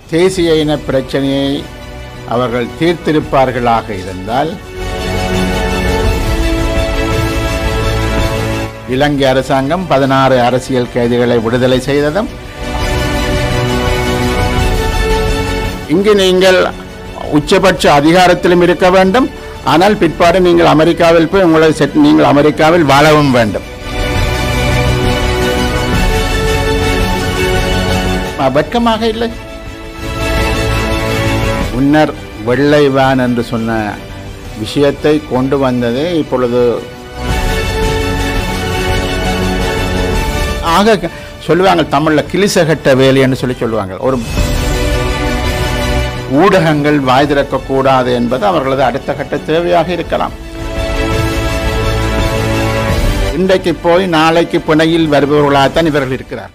தேசிய இன பிரச்சனையை அவர்கள் தீர்த்திருப்பார்களாக இருந்தால் இலங்கை அரசாங்கம் பதினாறு அரசியல் கைதிகளை விடுதலை செய்ததும் இங்கு நீங்கள் உச்சபட்ச அதிகாரத்திலும் இருக்க வேண்டும் ஆனால் பிற்பாடு நீங்கள் அமெரிக்காவில் போய் உங்களை செட் நீங்கள் அமெரிக்காவில் வாழவும் வேண்டும் அஹ் வெட்கமாக இல்லை முன்னர் வெள்ளை வேன் என்று சொன்ன விஷயத்தை கொண்டு வந்ததே இப்பொழுது ஆக சொல்லுவாங்க தமிழ்ல கிளிசகட்ட வேலைன்னு சொல்லி சொல்லுவாங்க ஒரு ஊடகங்கள் வாய் திறக்கக்கூடாது என்பது அவர்களது அடுத்த கட்ட தேவையாக இருக்கலாம் இன்றைக்கு போய் நாளைக்கு பிணையில் வருபவர்களாகத்தான் இவர்கள் இருக்கிறார்கள்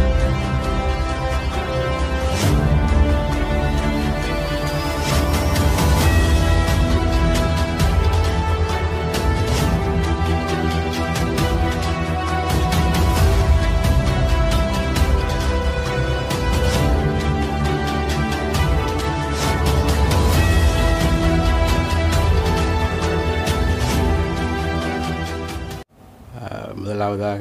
அஹ், முதலாவதாக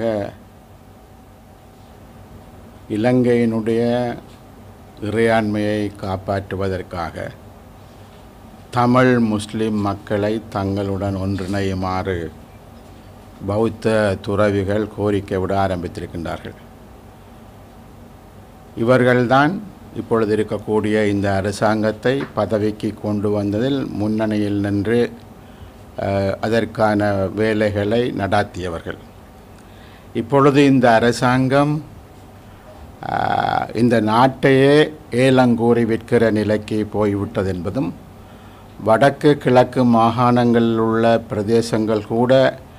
இலங்கையினுடைய இறையாண்மையை காப்பாற்றுவதற்காக தமிழ் முஸ்லிம் மக்களை தங்களுடன் ஒன்றிணையுமாறு பௌத்த துறவிகள் கோரிக்கை விட ஆரம்பித்திருக்கின்றார்கள் இவர்கள்தான் இப்பொழுது இருக்கக்கூடிய இந்த அரசாங்கத்தை பதவிக்கு கொண்டு வந்ததில் முன்னணியில் நின்று அஹ், அதற்கான வேலைகளை நடாத்தியவர்கள் இப்பொழுது இந்த அரசாங்கம் அஹ், இந்த நாட்டையே ஏலங்கூறி விற்கிற நிலைக்கு போய்விட்டது என்பதும் வடக்கு கிழக்கு மாகாணங்களில் உள்ள பிரதேசங்கள் கூட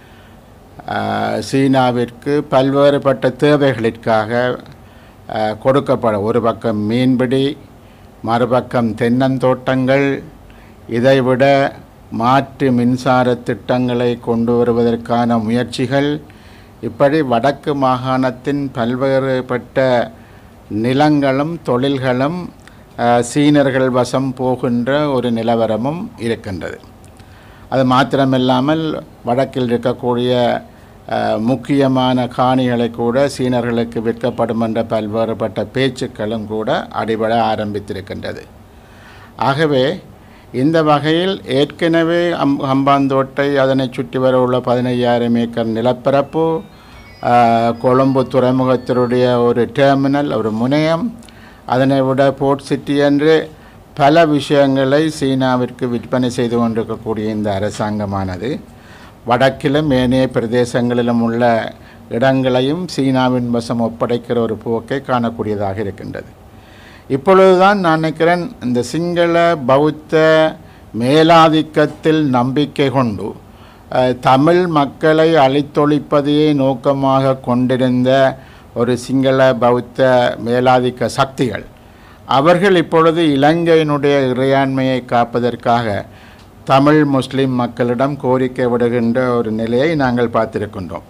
அஹ், சீனாவிற்கு பல்வேறுபட்ட தேவைகளிற்காக அஹ், கொடுக்கப்பட ஒரு பக்கம் மீன்பிடி மறுபக்கம் தென்னந்தோட்டங்கள் இதைவிட மாற்று மின்சார திட்டங்களை கொண்டு வருவதற்கான முயற்சிகள் இப்படி வடக்கு மாகாணத்தின் பல்வேறுபட்ட நிலங்களும் தொழில்களும் அஹ், சீனர்கள் வசம் போகின்ற ஒரு நிலவரமும் இருக்கின்றது அது மாத்திரமில்லாமல் வடக்கில் இருக்கக்கூடிய அஹ், முக்கியமான காணிகளை கூட சீனர்களுக்கு விற்கப்படும் என்ற பல்வேறுபட்ட பேச்சுக்களும் கூட அடிபட ஆரம்பித்திருக்கின்றது ஆகவே இந்த வகையில் ஏற்கனவே அம் ஹம்பாந்தோட்டை அதனை சுற்றி வர உள்ள பதினையாயிரம் ஏக்கர் நிலப்பரப்பு அஹ், கொழும்பு துறைமுகத்தினுடைய ஒரு டெர்மினல் ஒரு முனையம் அதனை விட போர்ட் சிட்டி என்று பல விஷயங்களை சீனாவிற்கு விற்பனை செய்து கொண்டிருக்கக்கூடிய இந்த அரசாங்கமானது வடக்கிலும் ஏனைய பிரதேசங்களிலும் உள்ள இடங்களையும் சீனாவின் வசம் ஒப்படைக்கிற ஒரு போக்கை காணக்கூடியதாக இருக்கின்றது இப்பொழுதுதான் நான் நினைக்கிறேன் இந்த சிங்கள பௌத்த மேலாதிக்கத்தில் நம்பிக்கை கொண்டு அஹ், தமிழ் மக்களை அழித்தொழிப்பதையே நோக்கமாக கொண்டிருந்த ஒரு சிங்கள பௌத்த மேலாதிக்க சக்திகள் அவர்கள் இப்பொழுது இலங்கையினுடைய இறையாண்மையை காப்பதற்காக தமிழ் முஸ்லிம் மக்களிடம் கோரிக்கை விடுகின்ற ஒரு நிலையை நாங்கள் பார்த்திருக்கின்றோம்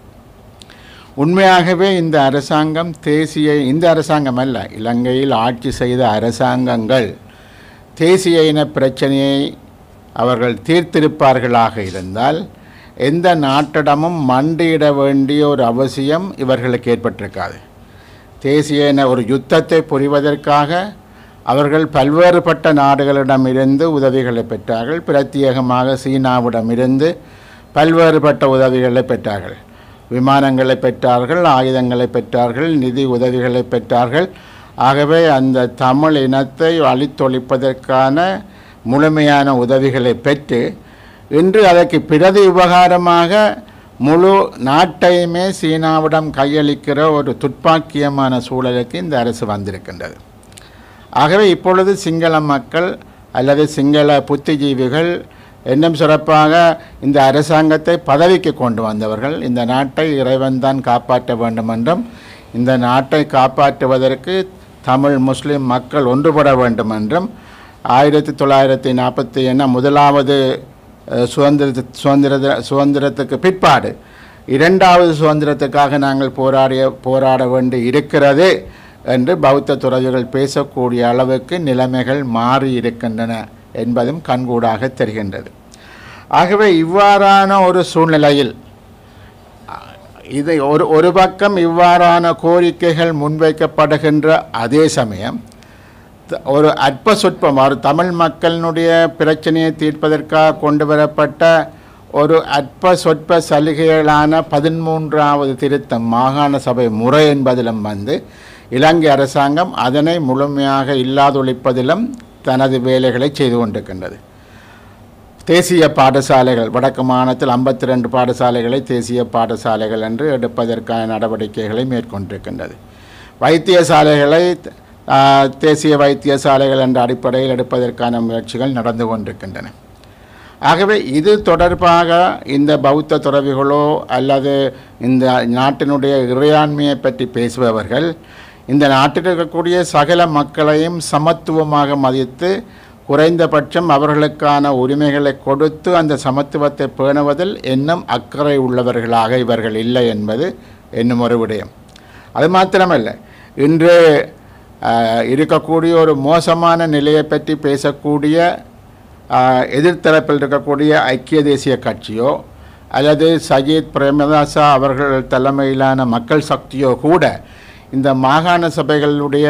உண்மையாகவே இந்த அரசாங்கம் தேசிய இந்த அரசாங்கம் அல்ல இலங்கையில் ஆட்சி செய்த அரசாங்கங்கள் தேசிய இன பிரச்சனையை அவர்கள் தீர்த்திருப்பார்களாக இருந்தால் எந்த நாட்டிடமும் மண்டியிட வேண்டிய ஒரு அவசியம் இவர்களுக்கு ஏற்பட்டிருக்காது தேசிய இன ஒரு யுத்தத்தை புரிவதற்காக அவர்கள் பல்வேறுபட்ட நாடுகளிடமிருந்து உதவிகளை பெற்றார்கள் பிரத்யேகமாக சீனாவிடமிருந்து பல்வேறுபட்ட உதவிகளை பெற்றார்கள் விமானங்களை பெற்றார்கள் ஆயுதங்களை பெற்றார்கள் நிதி உதவிகளை பெற்றார்கள் ஆகவே அந்த தமிழ் இனத்தை அழித்தொழிப்பதற்கான முழுமையான உதவிகளை பெற்று இன்று அதற்கு பிரதி உபகாரமாக முழு நாட்டையுமே சீனாவிடம் கையளிக்கிற ஒரு துப்பாக்கியமான சூழலுக்கு இந்த அரசு வந்திருக்கின்றது ஆகவே இப்பொழுது சிங்கள மக்கள் அல்லது சிங்கள புத்திஜீவிகள் இன்னும் சிறப்பாக இந்த அரசாங்கத்தை பதவிக்கு கொண்டு வந்தவர்கள் இந்த நாட்டை இறைவன்தான் காப்பாற்ற வேண்டும் என்றும் இந்த நாட்டை காப்பாற்றுவதற்கு தமிழ் முஸ்லிம் மக்கள் ஒன்றுபட வேண்டும் என்றும் ஆயிரத்தி தொள்ளாயிரத்தி நாற்பத்தி என்ன முதலாவது அஹ், சுதந்திர சுதந்திர சுதந்திரத்துக்கு பிற்பாடு இரண்டாவது சுதந்திரத்துக்காக நாங்கள் போராடிய போராட வேண்டி இருக்கிறது என்று பௌத்த துறவிகள் பேசக்கூடிய அளவுக்கு நிலைமைகள் மாறி இருக்கின்றன என்பதும் கண்கூடாக தெரிகின்றது ஆகவே இவ்வாறான ஒரு சூழ்நிலையில் இதை ஒரு ஒரு பக்கம் இவ்வாறான கோரிக்கைகள் முன்வைக்கப்படுகின்ற அதே சமயம் த- ஒரு அற்ப சொற்பம் ஒரு தமிழ் மக்களினுடைய பிரச்சனையை தீர்ப்பதற்காக கொண்டு வரப்பட்ட ஒரு அற்ப சொற்ப சலுகைகளான பதிமூன்றாவது திருத்தம் மாகாண சபை முறை என்பதிலும் வந்து இலங்கை அரசாங்கம் அதனை முழுமையாக இல்லாதொழிப்பதிலும் தனது வேலைகளை செய்து கொண்டிருக்கின்றது தேசிய பாடசாலைகள் வடக்கு மாநிலத்தில் ஐம்பத்தி ரெண்டு பாடசாலைகளை தேசிய பாடசாலைகள் என்று எடுப்பதற்கான நடவடிக்கைகளை மேற்கொண்டிருக்கின்றது வைத்தியசாலைகளை ஆ, தேசிய வைத்தியசாலைகள் என்ற அடிப்படையில் எடுப்பதற்கான முயற்சிகள் நடந்து கொண்டிருக்கின்றன ஆகவே இது தொடர்பாக இந்த பௌத்த துறவிகளோ அல்லது இந்த நாட்டினுடைய இறையாண்மையை பற்றி பேசுபவர்கள் இந்த நாட்டில் இருக்கக்கூடிய சகல மக்களையும் சமத்துவமாக மதித்து குறைந்தபட்சம் அவர்களுக்கான உரிமைகளை கொடுத்து அந்த சமத்துவத்தை பேணுவதில் இன்னும் அக்கறை உள்ளவர்களாக இவர்கள் இல்லை என்பது என்னும் ஒரு விடயம் அது மாத்திரமல்ல இன்று ஆஹ், இருக்கக்கூடிய ஒரு மோசமான நிலையை பற்றி பேசக்கூடிய ஆஹ், எதிர்த்தரப்பில் இருக்கக்கூடிய ஐக்கிய தேசிய கட்சியோ அல்லது சஜித் பிரேமதாசா அவர்கள் தலைமையிலான மக்கள் சக்தியோ கூட இந்த மாகாண சபைகளுடைய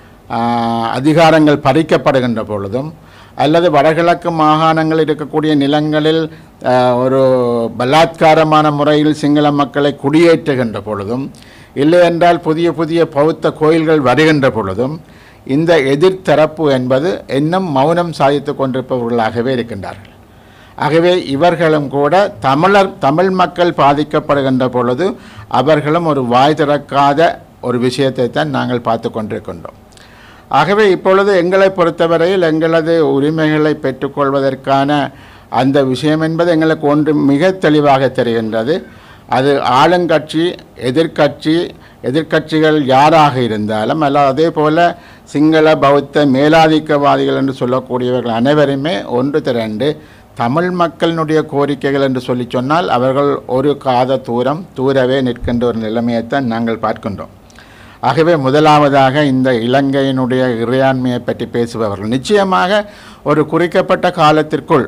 ஆஹ், அதிகாரங்கள் பறிக்கப்படுகின்ற பொழுதும் அல்லது வடகிழக்கு மாகாணங்களில் இருக்கக்கூடிய நிலங்களில் ஆஹ், ஒரு பலாத்காரமான முறையில் சிங்கள மக்களை குடியேற்றுகின்ற பொழுதும் இல்லை என்றால் புதிய புதிய பௌத்த கோயில்கள் வருகின்ற பொழுதும் இந்த எதிர்த்தரப்பு என்பது இன்னும் மௌனம் சாதித்து கொண்டிருப்பவர்களாகவே இருக்கின்றார்கள் ஆகவே இவர்களும் கூட தமிழர் தமிழ் மக்கள் பாதிக்கப்படுகின்ற பொழுது அவர்களும் ஒரு வாய் திறக்காத ஒரு விஷயத்தை தான் நாங்கள் பார்த்து கொண்டிருக்கின்றோம் ஆகவே இப்பொழுது எங்களை பொறுத்தவரையில் எங்களது உரிமைகளை பெற்றுக்கொள்வதற்கான அந்த விஷயம் என்பது எங்களுக்கு ஒன்று மிக தெளிவாக தெரிகின்றது அது ஆளுங்கட்சி எதிர்க்கட்சி எதிர்க்கட்சிகள் யாராக இருந்தாலும் அல்ல அதே போல சிங்கள பௌத்த மேலாதிக்கவாதிகள் என்று சொல்லக்கூடியவர்கள் அனைவருமே ஒன்று திரண்டு தமிழ் மக்களினுடைய கோரிக்கைகள் என்று சொல்லி சொன்னால் அவர்கள் ஒரு காத தூரம் தூரவே நிற்கின்ற ஒரு நிலைமையைத்தான் நாங்கள் பார்க்கின்றோம் ஆகவே முதலாவதாக இந்த இலங்கையினுடைய இறையாண்மையை பற்றி பேசுபவர்கள் நிச்சயமாக ஒரு குறிக்கப்பட்ட காலத்திற்குள்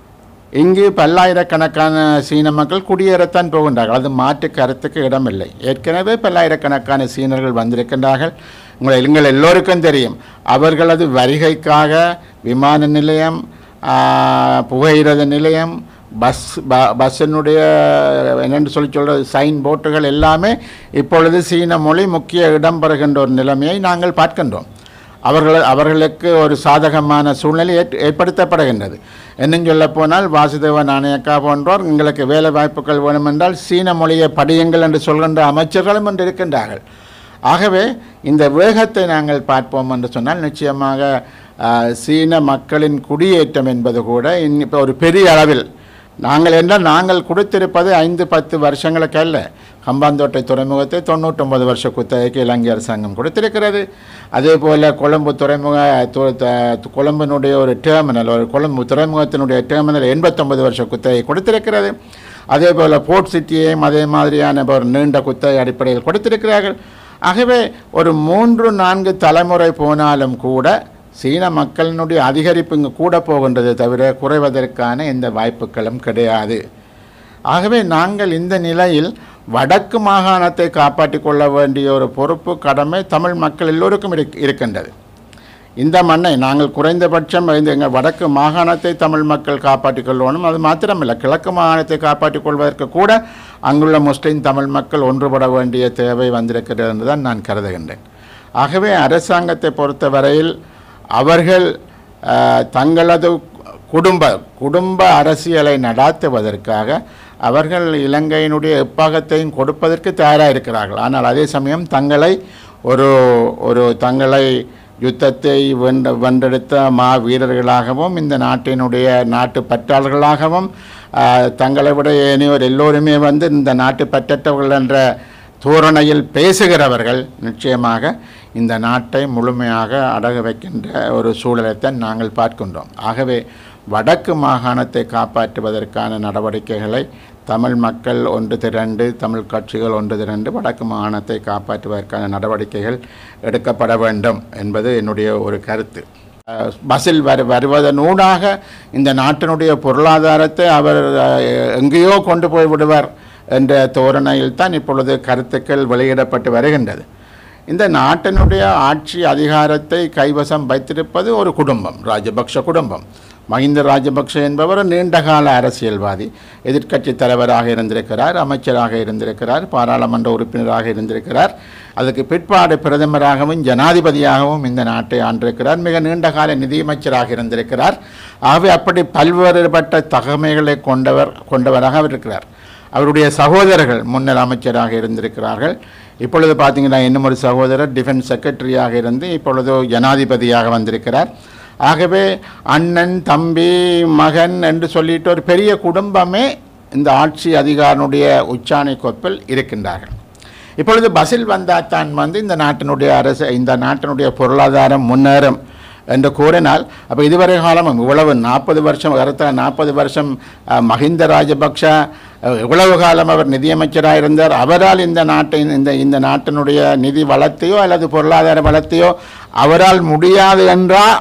இங்கு பல்லாயிரக்கணக்கான சீன மக்கள் குடியேறத்தான் போகின்றார்கள் அது மாற்று கருத்துக்கு இடமில்லை ஏற்கனவே பல்லாயிரக்கணக்கான சீனர்கள் வந்திருக்கின்றார்கள் உங்களை எங்கள் எல்லோருக்கும் தெரியும் அவர்களது வருகைக்காக விமான நிலையம் ஆ, புகையிரத நிலையம் பஸ் ப பஸ்ஸினுடைய என்னென்று சொல்லி சொல்கிறது சைன் போட்டுகள் எல்லாமே இப்பொழுது சீன மொழி முக்கிய இடம் பெறுகின்ற ஒரு நிலைமையை நாங்கள் பார்க்கின்றோம் அவர்கள் அவர்களுக்கு ஒரு சாதகமான சூழ்நிலை ஏற் ஏற்படுத்தப்படுகின்றது இன்னும் சொல்ல போனால் வாசுதேவ நாணயக்கா போன்றோர் எங்களுக்கு வேலை வாய்ப்புகள் வேணுமென்றால் சீன மொழியை படியுங்கள் என்று சொல்கின்ற அமைச்சர்களும் இன்று இருக்கின்றார்கள் ஆகவே இந்த வேகத்தை நாங்கள் பார்ப்போம் என்று சொன்னால் நிச்சயமாக ஆஹ், சீன மக்களின் குடியேற்றம் என்பது கூட இன் இப்போ ஒரு பெரிய அளவில் நாங்கள் என்றால் நாங்கள் கொடுத்திருப்பது ஐந்து பத்து வருஷங்களுக்கு அல்ல கம்பாந்தோட்டை துறைமுகத்தை தொண்ணூற்றொம்பது வருஷ குத்தகைக்கு இலங்கை அரசாங்கம் கொடுத்திருக்கிறது அதே போல் கொழும்பு துறைமுக து- த- கொழும்பினுடைய ஒரு டெர்மினல் ஒரு கொழும்பு துறைமுகத்தினுடைய டெர்மினல் எண்பத்தொம்பது வருஷ குத்தகை கொடுத்திருக்கிறது அதே போல் போர்ட் சிட்டியையும் அதே மாதிரியான ஒரு நீண்ட குத்தகை அடிப்படையில் கொடுத்திருக்கிறார்கள் ஆகவே ஒரு மூன்று நான்கு தலைமுறை போனாலும் கூட சீன மக்களினுடைய அதிகரிப்பு இங்கு கூட போகின்றதை தவிர குறைவதற்கான எந்த வாய்ப்புகளும் கிடையாது ஆகவே நாங்கள் இந்த நிலையில் வடக்கு மாகாணத்தை காப்பாற்றிக் கொள்ள வேண்டிய ஒரு பொறுப்பு கடமை தமிழ் மக்கள் எல்லோருக்கும் இருக்- இருக்கின்றது இந்த மண்ணை நாங்கள் குறைந்தபட்சம் இந்த எங்கள் வடக்கு மாகாணத்தை தமிழ் மக்கள் காப்பாற்றிக் கொள்ளணும் அது மாத்திரமில்லை கிழக்கு மாகாணத்தை காப்பாற்றிக் கொள்வதற்கு கூட அங்குள்ள முஸ்லிம் தமிழ் மக்கள் ஒன்றுபட வேண்டிய தேவை வந்திருக்கிறது என்று தான் நான் கருதுகின்றேன் ஆகவே அரசாங்கத்தை பொறுத்தவரையில் அவர்கள் அஹ், தங்களது குடும்ப குடும்ப அரசியலை நடாத்துவதற்காக அவர்கள் இலங்கையினுடைய எப்பாகத்தையும் கொடுப்பதற்கு தயாராக இருக்கிறார்கள் ஆனால் அதே சமயம் தங்களை ஒரு ஒரு தங்களை யுத்தத்தை வென்ற வென்றெடுத்த மா வீரர்களாகவும் இந்த நாட்டினுடைய நாட்டு பற்றாளர்களாகவும் ஆஹ், தங்களை விட ஏனையோர் எல்லோருமே வந்து இந்த நாட்டு பற்றற்றவர்கள் என்ற தோரணையில் பேசுகிறவர்கள் நிச்சயமாக இந்த நாட்டை முழுமையாக அடகு வைக்கின்ற ஒரு சூழலைத்தான் நாங்கள் பார்க்கின்றோம் ஆகவே வடக்கு மாகாணத்தை காப்பாற்றுவதற்கான நடவடிக்கைகளை தமிழ் மக்கள் ஒன்று திரண்டு தமிழ் கட்சிகள் ஒன்று திரண்டு வடக்கு மாகாணத்தை காப்பாற்றுவதற்கான நடவடிக்கைகள் எடுக்கப்பட வேண்டும் என்பது என்னுடைய ஒரு கருத்து அஹ், பஸ்ஸில் வரு வருவதனூடாக இந்த நாட்டினுடைய பொருளாதாரத்தை அவர் அஹ், எங்கேயோ கொண்டு போய் விடுவார் என்ற தோரணையில் தான் இப்பொழுது கருத்துக்கள் வெளியிடப்பட்டு வருகின்றது இந்த நாட்டினுடைய ஆட்சி அதிகாரத்தை கைவசம் வைத்திருப்பது ஒரு குடும்பம் ராஜபக்ஷ குடும்பம் மஹிந்த ராஜபக்ஷ என்பவர் நீண்டகால அரசியல்வாதி எதிர்க்கட்சி தலைவராக இருந்திருக்கிறார் அமைச்சராக இருந்திருக்கிறார் பாராளுமன்ற உறுப்பினராக இருந்திருக்கிறார் அதுக்கு பிற்பாடு பிரதமராகவும் ஜனாதிபதியாகவும் இந்த நாட்டை ஆண்டிருக்கிறார் மிக நீண்டகால நிதியமைச்சராக இருந்திருக்கிறார் ஆகவே அப்படி பல்வேறுபட்ட தகமைகளை கொண்டவர் கொண்டவராக அவர் இருக்கிறார் அவருடைய சகோதரர்கள் முன்னர் அமைச்சராக இருந்திருக்கிறார்கள் இப்பொழுது பார்த்தீங்கன்னா இன்னும் ஒரு சகோதரர் டிஃபென்ஸ் செக்ரட்டரியாக இருந்து இப்பொழுது ஜனாதிபதியாக வந்திருக்கிறார் ஆகவே அண்ணன் தம்பி மகன் என்று சொல்லிட்டு ஒரு பெரிய குடும்பமே இந்த ஆட்சி அதிகாரனுடைய உச்சாணி கொப்பில் இருக்கின்றார்கள் இப்பொழுது பஸ்ஸில் வந்தால் தான் வந்து இந்த நாட்டினுடைய அரசு இந்த நாட்டினுடைய பொருளாதாரம் முன்னேறும் என்று கூறினால் அப்போ இதுவரை காலமும் இவ்வளவு நாற்பது வருஷம் கருத்த நாற்பது வருஷம் அஹ், மஹிந்த ராஜபக்ஷ அஹ், இவ்வளவு காலம் அவர் நிதியமைச்சராக இருந்தார் அவரால் இந்த நாட்டின் இந்த இந்த நாட்டினுடைய நிதி வளத்தையோ அல்லது பொருளாதார வளத்தையோ அவரால் முடியாது என்றால்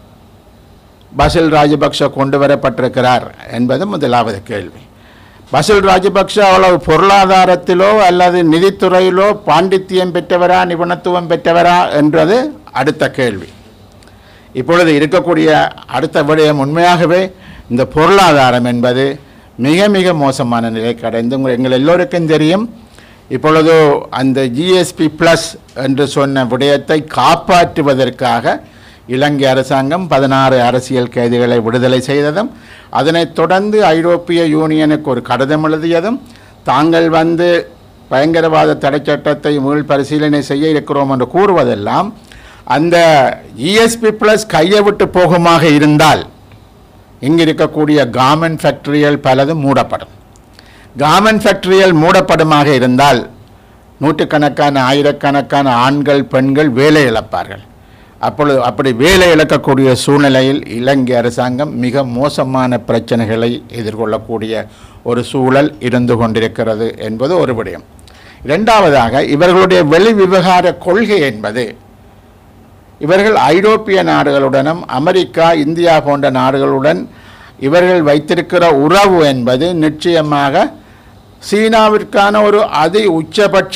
பசில் ராஜபக்ஷ கொண்டு வரப்பட்டிருக்கிறார் என்பது முதலாவது கேள்வி பசில் ராஜபக்ஷ அவ்வளவு பொருளாதாரத்திலோ அல்லது நிதித்துறையிலோ பாண்டித்தியம் பெற்றவரா நிபுணத்துவம் பெற்றவரா என்றது அடுத்த கேள்வி இப்பொழுது இருக்கக்கூடிய அடுத்த விடயம் உண்மையாகவே இந்த பொருளாதாரம் என்பது மிக மிக மோசமான நிலை கடைந்து உங்கள் எங்கள் எல்லோருக்கும் தெரியும் இப்பொழுது அந்த ஜிஎஸ்பி ப்ளஸ் என்று சொன்ன விடயத்தை காப்பாற்றுவதற்காக இலங்கை அரசாங்கம் பதினாறு அரசியல் கைதிகளை விடுதலை செய்ததும் அதனைத் தொடர்ந்து ஐரோப்பிய யூனியனுக்கு ஒரு கடிதம் எழுதியதும் தாங்கள் வந்து பயங்கரவாத தடைச் சட்டத்தை மீள் பரிசீலனை செய்ய இருக்கிறோம் என்று கூறுவதெல்லாம் அந்த இஎஸ்பி ப்ளஸ் கையை விட்டு போகுமாக இருந்தால் இங்கு இருக்கக்கூடிய கார்மெண்ட் ஃபேக்டரிகள் பலதும் மூடப்படும் கார்மெண்ட் ஃபேக்டரிகள் மூடப்படுமாக இருந்தால் நூற்றுக்கணக்கான ஆயிரக்கணக்கான ஆண்கள் பெண்கள் வேலை இழப்பார்கள் அப்பொழுது அப்படி வேலை இழக்கக்கூடிய சூழ்நிலையில் இலங்கை அரசாங்கம் மிக மோசமான பிரச்சனைகளை எதிர்கொள்ளக்கூடிய ஒரு சூழல் இருந்து கொண்டிருக்கிறது என்பது ஒரு விடயம் இரண்டாவதாக இவர்களுடைய வெளி விவகார கொள்கை என்பது இவர்கள் ஐரோப்பிய நாடுகளுடனும் அமெரிக்கா இந்தியா போன்ற நாடுகளுடன் இவர்கள் வைத்திருக்கிற உறவு என்பது நிச்சயமாக சீனாவிற்கான ஒரு அதி உச்சபட்ச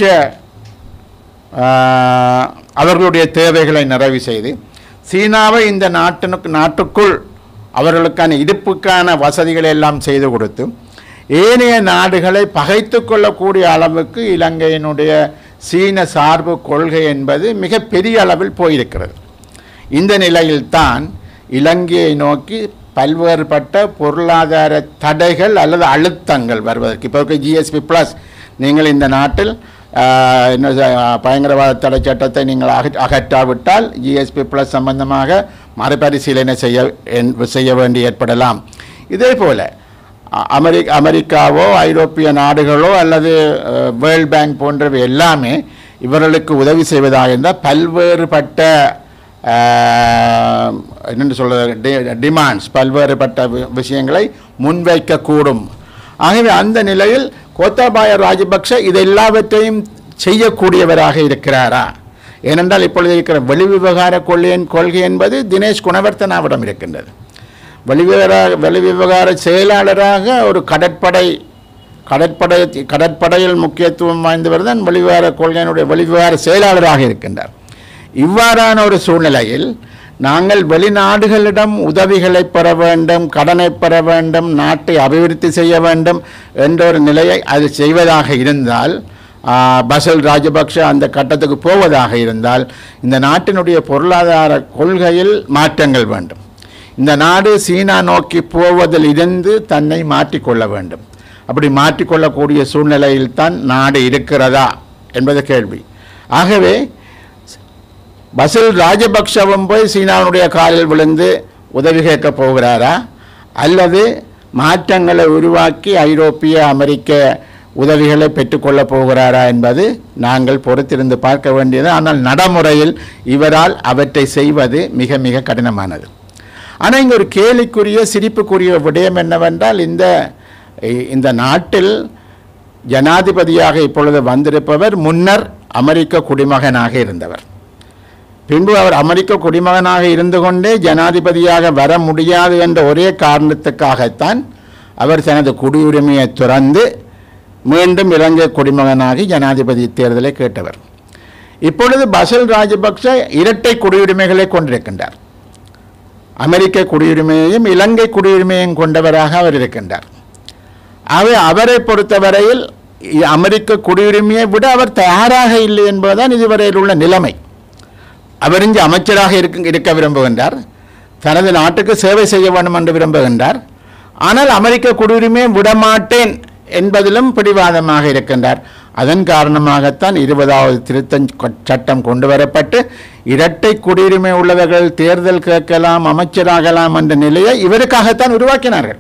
ஆஹ், அவர்களுடைய தேவைகளை நிறைவு செய்து சீனாவை இந்த நாட்டினுக்கு நாட்டுக்குள் அவர்களுக்கான இருப்புக்கான வசதிகளை எல்லாம் செய்து கொடுத்து ஏனைய நாடுகளை பகைத்து கொள்ளக்கூடிய அளவுக்கு இலங்கையினுடைய சீன சார்பு கொள்கை என்பது மிக பெரிய அளவில் போயிருக்கிறது இந்த நிலையில்தான் இலங்கையை நோக்கி பல்வேறுபட்ட பொருளாதார தடைகள் அல்லது அழுத்தங்கள் வருவதற்கு இப்போ இருக்க ஜிஎஸ்பி ப்ளஸ் நீங்கள் இந்த நாட்டில் ஆஹ், என்ன சொ- பயங்கரவாத தடை சட்டத்தை நீங்கள் அகற் அகற்றாவிட்டால் ஜிஎஸ்பி ப்ளஸ் சம்பந்தமாக மறுபரிசீலனை செய்ய என்- செய்ய வேண்டி ஏற்படலாம் இதே போல அ- அமெரிக்க அமெரிக்காவோ ஐரோப்பிய நாடுகளோ அல்லது வேர்ல்ட் பேங்க் போன்றவை எல்லாமே இவர்களுக்கு உதவி செய்வதாக இருந்தால் பல்வேறுபட்ட ஆஹ், என்னென்னு சொல்கிறது டிமாண்ட்ஸ் பல்வேறுபட்ட வி- விஷயங்களை முன்வைக்கக்கூடும் ஆகவே அந்த நிலையில் கோத்தாபாய ராஜபக்ஷ இது எல்லாவற்றையும் செய்யக்கூடியவராக இருக்கிறாரா ஏனென்றால் இப்பொழுது இருக்கிற வெளிவிவகார கொள்கையின் கொள்கை என்பது தினேஷ் குணவர்த்தனாவிடம் இருக்கின்றது வெளிவிவகார வெளிவிவகார செயலாளராக ஒரு கடற்படை கடற்படை கடற்படையில் முக்கியத்துவம் வாய்ந்தவர் தான் வெளிவிவகார கொள்கையினுடைய வெளிவிவகார செயலாளராக இருக்கின்றார் இவ்வாறான ஒரு சூழ்நிலையில் நாங்கள் வெளிநாடுகளிடம் உதவிகளை பெற வேண்டும் கடனை பெற வேண்டும் நாட்டை அபிவிருத்தி செய்ய வேண்டும் என்ற ஒரு நிலையை அது செய்வதாக இருந்தால் ஆ, பசல் ராஜபக்ஷ அந்த கட்டத்துக்கு போவதாக இருந்தால் இந்த நாட்டினுடைய பொருளாதார கொள்கையில் மாற்றங்கள் வேண்டும் இந்த நாடு சீனா நோக்கி போவதில் இருந்து தன்னை மாற்றிக்கொள்ள வேண்டும் அப்படி மாற்றிக்கொள்ளக்கூடிய சூழ்நிலையில் நாடு இருக்கிறதா என்பது கேள்வி ஆகவே பசில் ராஜபக்ஷவும் போய் சீனாவுடைய காலில் விழுந்து உதவி கேட்கப் போகிறாரா அல்லது மாற்றங்களை உருவாக்கி ஐரோப்பிய அமெரிக்க உதவிகளை பெற்றுக்கொள்ளப் போகிறாரா என்பது நாங்கள் பொறுத்திருந்து பார்க்க வேண்டியது ஆனால் நடைமுறையில் இவரால் அவற்றை செய்வது மிக மிக கடினமானது ஆனால் இங்கே ஒரு கேலிக்குரிய சிரிப்புக்குரிய விடயம் என்னவென்றால் இந்த இ- இந்த நாட்டில் ஜனாதிபதியாக இப்பொழுது வந்திருப்பவர் முன்னர் அமெரிக்க குடிமகனாக இருந்தவர் பின்பு அவர் அமெரிக்க குடிமகனாக இருந்து கொண்டே ஜனாதிபதியாக வர முடியாது என்ற ஒரே காரணத்துக்காகத்தான் அவர் தனது குடியுரிமையை துறந்து மீண்டும் இலங்கை குடிமகனாகி ஜனாதிபதி தேர்தலை கேட்டவர் இப்பொழுது பசல் ராஜபக்ஷ இரட்டை குடியுரிமைகளை கொண்டிருக்கின்றார் அமெரிக்க குடியுரிமையையும் இலங்கை குடியுரிமையையும் கொண்டவராக அவர் இருக்கின்றார் ஆகவே அவரை பொறுத்தவரையில் இ- அமெரிக்க குடியுரிமையை விட அவர் தயாராக இல்லை என்பதுதான் இதுவரையில் உள்ள நிலைமை அவர் இங்கு அமைச்சராக இருக்க இருக்க விரும்புகின்றார் தனது நாட்டுக்கு சேவை செய்ய வேண்டும் என்று விரும்புகின்றார் ஆனால் அமெரிக்க குடியுரிமையை விடமாட்டேன் என்பதிலும் பிடிவாதமாக இருக்கின்றார் அதன் காரணமாகத்தான் இருபதாவது திருத்தம் கொ- சட்டம் கொண்டு வரப்பட்டு இரட்டை குடியுரிமை உள்ளவர்கள் தேர்தல் கேட்கலாம் அமைச்சராகலாம் என்ற நிலையை இவருக்காகத்தான் உருவாக்கினார்கள்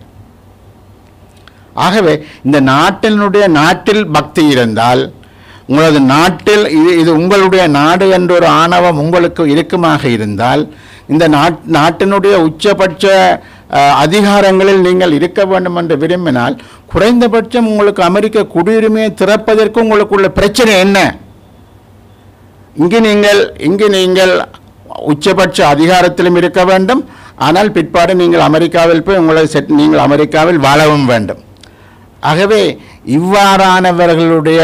ஆகவே இந்த நாட்டினுடைய நாட்டில் பக்தி இருந்தால் உங்களது நாட்டில் இது இது உங்களுடைய நாடு என்ற ஒரு ஆணவம் உங்களுக்கு இருக்குமாக இருந்தால் இந்த நாட் நாட்டினுடைய உச்சபட்ச அஹ், அதிகாரங்களில் நீங்கள் இருக்க வேண்டும் என்று விரும்பினால் குறைந்தபட்சம் உங்களுக்கு அமெரிக்க குடியுரிமையை திறப்பதற்கு உங்களுக்குள்ள பிரச்சனை என்ன இங்கு நீங்கள் இங்கு நீங்கள் உச்சபட்ச அதிகாரத்திலும் இருக்க வேண்டும் ஆனால் பிற்பாடு நீங்கள் அமெரிக்காவில் போய் உங்களை செட் நீங்கள் அமெரிக்காவில் வாழவும் வேண்டும் ஆகவே இவ்வாறானவர்களுடைய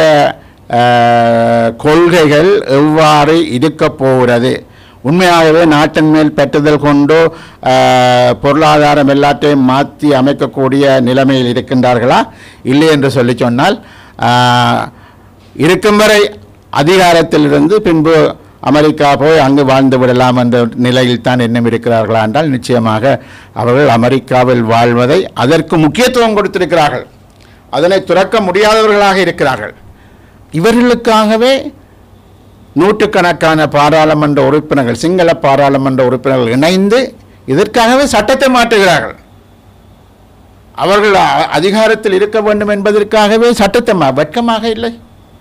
அஹ், கொள்கைகள் எவ்வாறு இருக்கப் போகிறது உண்மையாகவே நாட்டின் மேல் பெற்றுதல் கொண்டு அஹ், பொருளாதாரம் எல்லாத்தையும் மாற்றி அமைக்கக்கூடிய நிலைமையில் இருக்கின்றார்களா இல்லை என்று சொல்லி சொன்னால் அஹ், இருக்கும் வரை அதிகாரத்திலிருந்து பின்பு அமெரிக்கா போய் அங்கு வாழ்ந்து விடலாம் என்ற நிலையில் தான் எண்ணம் இருக்கிறார்களா என்றால் நிச்சயமாக அவர்கள் அமெரிக்காவில் வாழ்வதை அதற்கு முக்கியத்துவம் கொடுத்திருக்கிறார்கள் அதனை துறக்க முடியாதவர்களாக இருக்கிறார்கள் இவர்களுக்காகவே நூற்றுக்கணக்கான பாராளுமன்ற உறுப்பினர்கள் சிங்கள பாராளுமன்ற உறுப்பினர்கள் இணைந்து இதற்காகவே சட்டத்தை மாற்றுகிறார்கள் அவர்கள் அ- அதிகாரத்தில் இருக்க வேண்டும் என்பதற்காகவே சட்டத்தை மா- வெட்கமாக இல்லை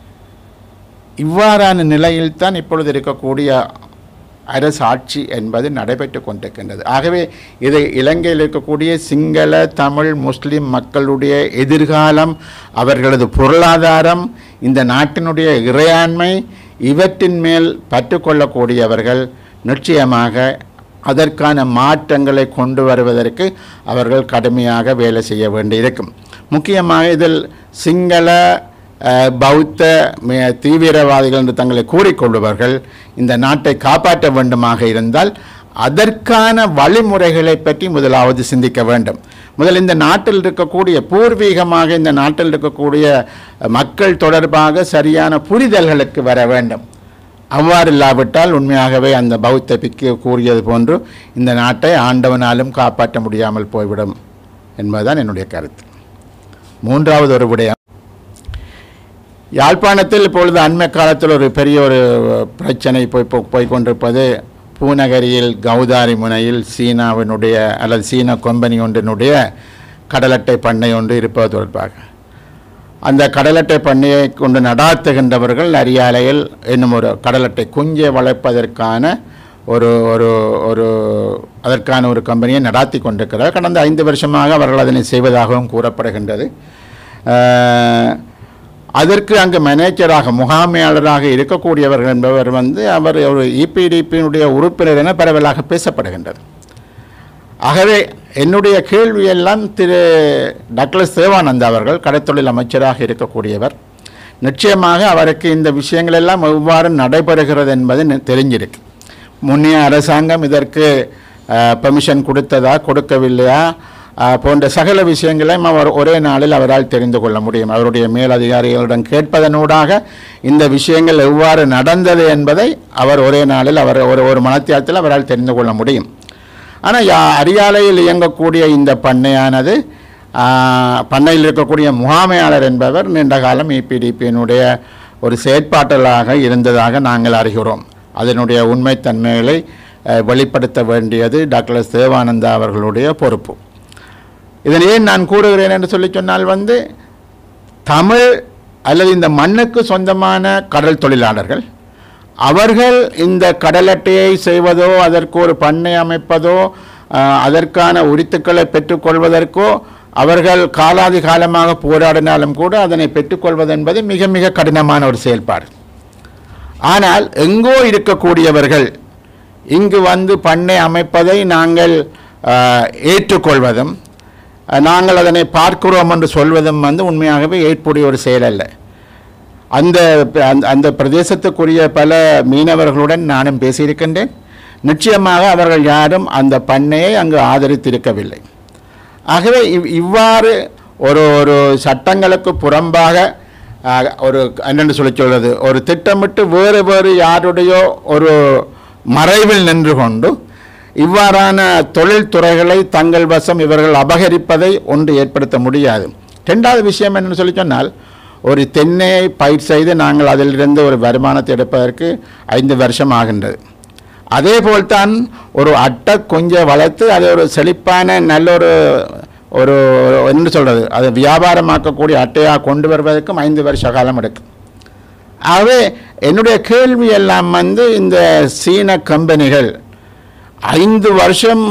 இவ்வாறான நிலையில்தான் இப்பொழுது இருக்கக்கூடிய அரசு ஆட்சி என்பது நடைபெற்று கொண்டிருக்கின்றது ஆகவே இது இலங்கையில் இருக்கக்கூடிய சிங்கள தமிழ் முஸ்லிம் மக்களுடைய எதிர்காலம் அவர்களது பொருளாதாரம் இந்த நாட்டினுடைய இறையாண்மை இவற்றின் மேல் பற்றுக்கொள்ளக்கூடியவர்கள் நிச்சயமாக அதற்கான மாற்றங்களை கொண்டு வருவதற்கு அவர்கள் கடுமையாக வேலை செய்ய வேண்டியிருக்கும் முக்கியமாக இதில் சிங்கள அஹ், பௌத்த மி- தீவிரவாதிகள் என்று தங்களை கூறிக்கொள்பவர்கள் இந்த நாட்டை காப்பாற்ற வேண்டுமாக இருந்தால் அதற்கான வழிமுறைகளை பற்றி முதலாவது சிந்திக்க வேண்டும் முதல் இந்த நாட்டில் இருக்கக்கூடிய பூர்வீகமாக இந்த நாட்டில் இருக்கக்கூடிய மக்கள் தொடர்பாக சரியான புரிதல்களுக்கு வர வேண்டும் அவ்வாறு இல்லாவிட்டால் உண்மையாகவே அந்த பௌத்த பிக்கு கூறியது போன்று இந்த நாட்டை ஆண்டவனாலும் காப்பாற்ற முடியாமல் போய்விடும் என்பதுதான் என்னுடைய கருத்து மூன்றாவது ஒரு விடயம் யாழ்ப்பாணத்தில் இப்பொழுது அண்மை காலத்தில் ஒரு பெரிய ஒரு பிரச்சனை போய் போ- போய் கொண்டிருப்பது பூநகரியில் கௌதாரி முனையில் சீனாவினுடைய அல்லது சீன கொம்பனி ஒன்றினுடைய கடலட்டை பண்ணை ஒன்று இருப்பது தொடர்பாக அந்த கடலட்டை பண்ணையை கொண்டு நடாத்துகின்றவர்கள் அரியாலையில் இன்னும் ஒரு கடலட்டை குஞ்சை வளர்ப்பதற்கான ஒரு ஒரு ஒரு அதற்கான ஒரு கம்பெனியை நடாத்தி கொண்டிருக்கிறார் கடந்த ஐந்து வருஷமாக அவர்கள் அதனை செய்வதாகவும் கூறப்படுகின்றது அஹ், அதற்கு அங்கு மேனேஜராக முகாமையாளராக இருக்கக்கூடியவர்கள் என்பவர் வந்து அவர் ஒரு இபிடிபியினுடைய உறுப்பினர் என பரவலாக பேசப்படுகின்றது ஆகவே என்னுடைய கேள்வியெல்லாம் திரு டக்ளஸ் தேவானந்த் அவர்கள் கடத்தொழில் அமைச்சராக இருக்கக்கூடியவர் நிச்சயமாக அவருக்கு இந்த விஷயங்கள் எல்லாம் எவ்வாறு நடைபெறுகிறது என்பது நி- தெரிஞ்சிருக்கு முன்னைய அரசாங்கம் இதற்கு பெர்மிஷன் கொடுத்ததா கொடுக்கவில்லையா அஹ், போன்ற சகல விஷயங்களையும் அவர் ஒரே நாளில் அவரால் தெரிந்து கொள்ள முடியும் அவருடைய மேலதிகாரிகளிடம் கேட்பதனூடாக இந்த விஷயங்கள் எவ்வாறு நடந்தது என்பதை அவர் ஒரே நாளில் அவர் ஒரு ஒரு மனத்தியாலத்தில் அவரால் தெரிந்து கொள்ள முடியும் ஆனால் யா அரியாலையில் இயங்கக்கூடிய இந்த பண்ணையானது ஆ, பண்ணையில் இருக்கக்கூடிய முகாமையாளர் என்பவர் நீண்ட காலம் இபிடிபியினுடைய ஒரு செயற்பாட்டலாக இருந்ததாக நாங்கள் அறிகிறோம் அதனுடைய உண்மைத்தன்மைகளை அஹ், வெளிப்படுத்த வேண்டியது டாக்டர் தேவானந்தா அவர்களுடைய பொறுப்பு இதனை ஏன் நான் கூறுகிறேன் என்று சொல்லி சொன்னால் வந்து தமிழ் அல்லது இந்த மண்ணுக்கு சொந்தமான கடல் தொழிலாளர்கள் அவர்கள் இந்த கடல் அட்டையை செய்வதோ அதற்கு ஒரு பண்ணை அமைப்பதோ ஆஹ், அதற்கான உரித்துக்களை பெற்றுக்கொள்வதற்கோ அவர்கள் காலாதி காலமாக போராடினாலும் கூட அதனை பெற்றுக்கொள்வது என்பது மிக மிக கடினமான ஒரு செயல்பாடு ஆனால் எங்கோ இருக்கக்கூடியவர்கள் இங்கு வந்து பண்ணை அமைப்பதை நாங்கள் ஆஹ், ஏற்றுக்கொள்வதும் அஹ், நாங்கள் அதனை பார்க்கிறோம் என்று சொல்வதும் வந்து உண்மையாகவே ஏற்புடைய ஒரு செயல் அல்ல அந்த அந்த- அந்த பிரதேசத்துக்குரிய பல மீனவர்களுடன் நானும் பேசியிருக்கின்றேன் நிச்சயமாக அவர்கள் யாரும் அந்த பண்ணையை அங்கு ஆதரித்திருக்கவில்லை ஆகவே இவ் இவ்வாறு ஒரு ஒரு சட்டங்களுக்கு புறம்பாக ஆஹ், ஒரு என்னென்னு சொல்லி சொல்வது ஒரு திட்டமிட்டு வேறு வேறு யாருடையோ ஒரு மறைவில் நின்று கொண்டு இவ்வாறான தொழில்துறைகளை தங்கள் வசம் இவர்கள் அபகரிப்பதை ஒன்று ஏற்படுத்த முடியாது ரெண்டாவது விஷயம் என்னன்னு சொல்லி சொன்னால் ஒரு தென்னையை பயிர் செய்து நாங்கள் அதிலிருந்து ஒரு வருமானத்தை எடுப்பதற்கு ஐந்து வருஷம் ஆகின்றது அதே போல்தான் ஒரு அட்டை கொஞ்சம் வளர்த்து அதை ஒரு செழிப்பான நல்ல ஒரு ஒரு என்ன சொல்கிறது அதை வியாபாரமாக்கக்கூடிய அட்டையாக கொண்டு வருவதற்கும் ஐந்து வருஷ காலம் எடுக்கும் ஆகவே என்னுடைய கேள்வி எல்லாம் வந்து இந்த சீன கம்பெனிகள் ஐந்து வருஷம்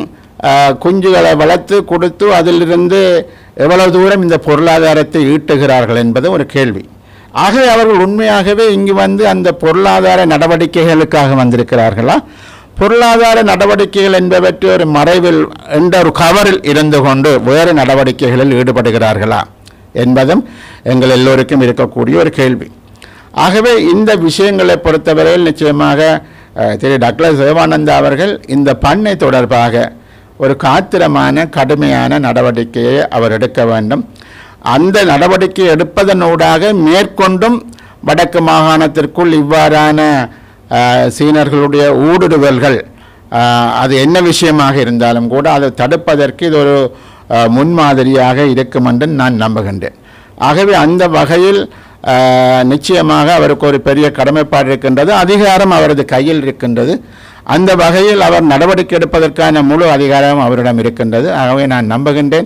ஆ, குஞ்சுகளை வளர்த்து கொடுத்து அதிலிருந்து எவ்வளவு தூரம் இந்த பொருளாதாரத்தை ஈட்டுகிறார்கள் என்பது ஒரு கேள்வி ஆகவே அவர்கள் உண்மையாகவே இங்கு வந்து அந்த பொருளாதார நடவடிக்கைகளுக்காக வந்திருக்கிறார்களா பொருளாதார நடவடிக்கைகள் என்பவற்றை ஒரு மறைவில் என்ற ஒரு கவரில் இருந்து கொண்டு வேறு நடவடிக்கைகளில் ஈடுபடுகிறார்களா என்பதும் எங்கள் எல்லோருக்கும் இருக்கக்கூடிய ஒரு கேள்வி ஆகவே இந்த விஷயங்களை பொறுத்தவரையில் நிச்சயமாக அஹ், திரு டக்ளஸ் சிவானந்தா அவர்கள் இந்த பண்ணை தொடர்பாக ஒரு காத்திரமான கடுமையான நடவடிக்கையை அவர் எடுக்க வேண்டும் அந்த நடவடிக்கை எடுப்பதனூடாக மேற்கொண்டும் வடக்கு மாகாணத்திற்குள் இவ்வாறான அஹ், சீனர்களுடைய ஊடுருவல்கள் அஹ், அது என்ன விஷயமாக இருந்தாலும் கூட அதை தடுப்பதற்கு இது ஒரு அஹ், முன்மாதிரியாக இருக்கும் என்று நான் நம்புகின்றேன் ஆகவே அந்த வகையில் அஹ், நிச்சயமாக அவருக்கு ஒரு பெரிய கடமைப்பாடு இருக்கின்றது அதிகாரம் அவரது கையில் இருக்கின்றது அந்த வகையில் அவர் நடவடிக்கை எடுப்பதற்கான முழு அதிகாரம் அவரிடம் இருக்கின்றது ஆகவே நான் நம்புகின்றேன்